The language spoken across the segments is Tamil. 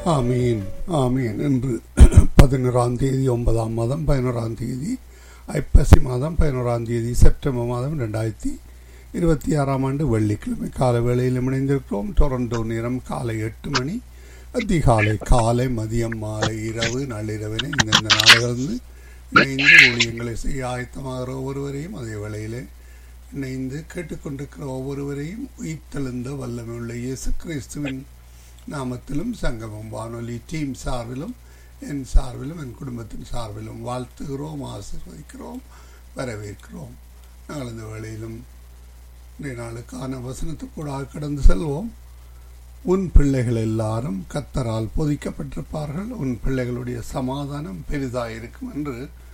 ஆமீன் ஆமீன் என்று பதினோராம் தேதி ஒன்பதாம் மாதம் பதினோராம் தேதி ஐப்பசி மாதம் பதினோராம் தேதி செப்டம்பர் மாதம் ரெண்டாயிரத்தி இருபத்தி ஆறாம் ஆண்டு வெள்ளிக்கிழமை காலை வேளையில் இணைந்திருக்கிறோம் டொரண்டோ நேரம் காலை எட்டு மணி அதிகாலை காலை மதியம் மாலை இரவு நள்ளிரவினை இந்தந்த நாடுகளிலிருந்து இணைந்து ஊழியங்களை செய்ய ஆயத்தமாகிற ஒவ்வொருவரையும் அதே வேளையிலே இணைந்து கேட்டுக்கொண்டிருக்கிற ஒவ்வொருவரையும் உயிர்த்தெழுந்த வல்லமை உள்ள இயேசு கிறிஸ்துவின் நாமத்திலும் சங்கமம் வானொலி டீம் சார்பிலும் என் சார்பிலும் என் குடும்பத்தின் சார்பிலும் வாழ்த்துகிறோம் ஆசீர்வதிக்கிறோம் வரவேற்கிறோம் நாங்கள் இந்த வேளையிலும் இன்றைய நாளுக்கான வசனத்துக்கூடாக கடந்து செல்வோம் உன் பிள்ளைகள் எல்லாரும் கத்தரால் பொதிக்கப்பட்டிருப்பார்கள் உன் பிள்ளைகளுடைய சமாதானம் பெரிதாயிருக்கும் என்று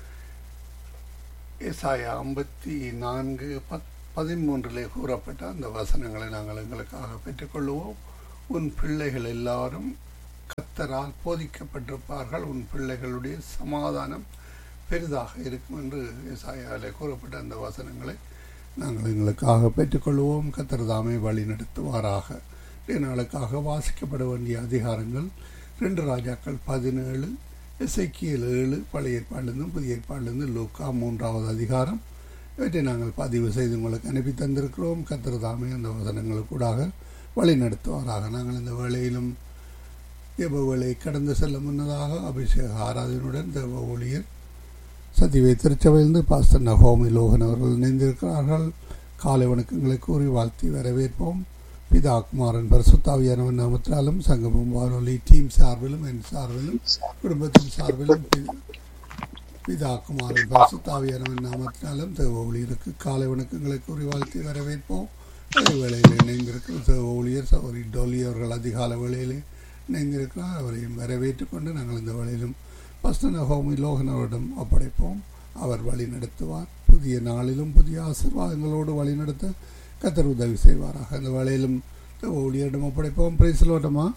ஏசாயா ஐம்பத்தி நான்கு பத் பதிமூன்றிலே கூறப்பட்ட அந்த வசனங்களை நாங்கள் எங்களுக்காக பெற்றுக்கொள்வோம் உன் பிள்ளைகள் எல்லாரும் கத்தரால் போதிக்கப்பட்டிருப்பார்கள் உன் பிள்ளைகளுடைய சமாதானம் பெரிதாக இருக்கும் என்று ஏசாயாவிலே கூறப்பட்ட அந்த வசனங்களை நாங்கள் எங்களுக்காக பெற்றுக்கொள்வோம் கத்தர் தாமே வழி நடத்துவாராக நாளுக்காக வாசிக்கப்பட வேண்டிய அதிகாரங்கள் ரெண்டு ராஜாக்கள் பதினேழு இசைக்கியல் ஏழு பழைய ஏற்பாடிலிருந்து புதிய ஏற்பாடிலிருந்து லூக்கா மூன்றாவது அதிகாரம் இவற்றை நாங்கள் பதிவு செய்து உங்களுக்கு அனுப்பி தந்திருக்கிறோம் கத்திர தாமே அந்த வசனங்களுக்கூடாக வழி நடத்துவாராக நாங்கள் இந்த வேளையிலும் தேவ வேலையை கடந்து செல்ல முன்னதாக அபிஷேக ஆராதனுடன் தேவ ஊழியர் சத்திவை திருச்சபையிலிருந்து பாஸ்டர் நகோமி லோகன் அவர்கள் இணைந்திருக்கிறார்கள் காலை வணக்கங்களை கூறி வாழ்த்தி வரவேற்போம் பிதா குமாரன் பரிசுத்தாவியானவன் நாமத்தினாலும் சங்கமம் வானொலி டீம் சார்பிலும் என் சார்பிலும் குடும்பத்தின் சார்பிலும் பிதா குமாரன் பரிசுத்தாவியானவன் நாமத்தினாலும் தேவ ஊழியருக்கு காலை வணக்கங்களை கூறி வாழ்த்தி வரவேற்போம் அதே வேளையில் இணைந்திருக்கிற தேவ ஊழியர் சௌரி டோலி அவர்கள் அதிகால வேளையிலே இணைந்திருக்கிறார் அவரையும் வரவேற்றுக் கொண்டு நாங்கள் இந்த வேளையிலும் பஸ்தன ஹோமி லோகனவரிடம் ஒப்படைப்போம் அவர் வழி நடத்துவார் புதிய நாளிலும் புதிய ஆசீர்வாதங்களோடு வழி நடத்த கத்தர் உதவி செய்வாராக அந்த வேளையிலும் ஊழியரிடம் ஒப்படைப்போம் பிரைஸ்லோட்டமா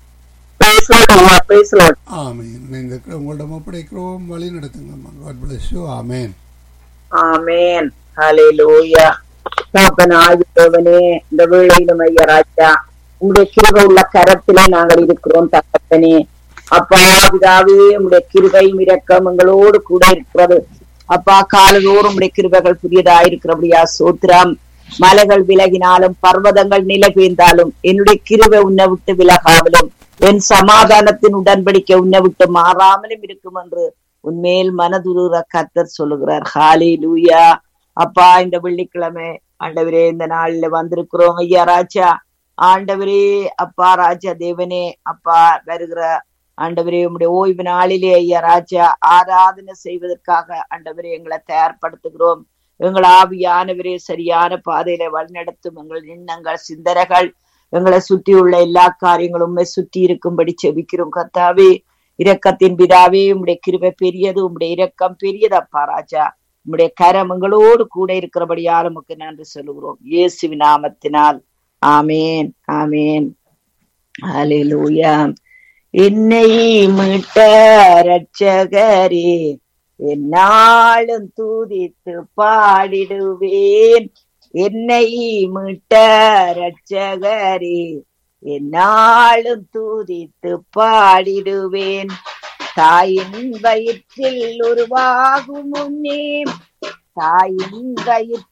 ஆமேன் இணைந்திருக்கிற உங்களிடம் ஒப்படைக்கிறோம் வழி நடத்துங்கம்மா God bless you amen amen hallelujah தகப்பனாகியவனே இந்த வேளையிலும் ஐயா ராஜா உங்களுடைய கிருபை உள்ள கரத்திலே நாங்கள் இருக்கிறோம் தகப்பனே அப்பா பிதாவே உங்களுடைய கிருபையும் இரக்கம் எங்களோடு கூட இருக்கிறது அப்பா காலதோறும் உடைய கிருபைகள் புதியதாயிருக்கிறபடியா சோத்ரம் மலைகள் விலகினாலும் பர்வதங்கள் நிலை பெய்ந்தாலும் என்னுடைய கிருபை உன்னை விட்டு விலகாமலும் என் சமாதானத்தின் உடன்படிக்கை உன்னை விட்டு மாறாமலும் இருக்கும் என்று உன்மேல் மனதுருற கத்தர் சொல்லுகிறார் ஹாலி லூயா அப்பா இந்த வெள்ளிக்கிழமை ஆண்டவரே இந்த நாள்ல வந்திருக்கிறோம் ஐயா ராஜா ஆண்டவரே அப்பா ராஜா தேவனே அப்பா வருகிற ஆண்டவரே உங்களுடைய ஓய்வு நாளிலே ஐயா ராஜா ஆராதனை செய்வதற்காக ஆண்டவரே எங்களை தயார்படுத்துகிறோம் எங்கள் ஆவியானவரே சரியான பாதையில வழிநடத்தும் எங்கள் எண்ணங்கள் சிந்தனைகள் எங்களை சுற்றி உள்ள எல்லா காரியங்களும் உண்மை சுற்றி இருக்கும்படி செபிக்கிறோம் கத்தாவே இரக்கத்தின் பிதாவே உம்முடைய கிருபை பெரியது உம்முடைய இரக்கம் பெரியது அப்பா ராஜா உம்முடைய கரம் எங்களோடு கூட இருக்கிறபடியால் நமக்கு நன்றி சொல்லுகிறோம் இயேசுவி நாமத்தினால் ஆமேன் ஆமேன் அலிலூயா என்னை மீட்ட ரட்சகரே என்னாலும் தூதித்து பாடிடுவேன் என்னை மீட்ட ரட்சகரே என்னாலும் தூதித்து பாடிடுவேன் தாயின் வயிற்றில் உருவாகும் முன்னே தாயின் வயிற்றில்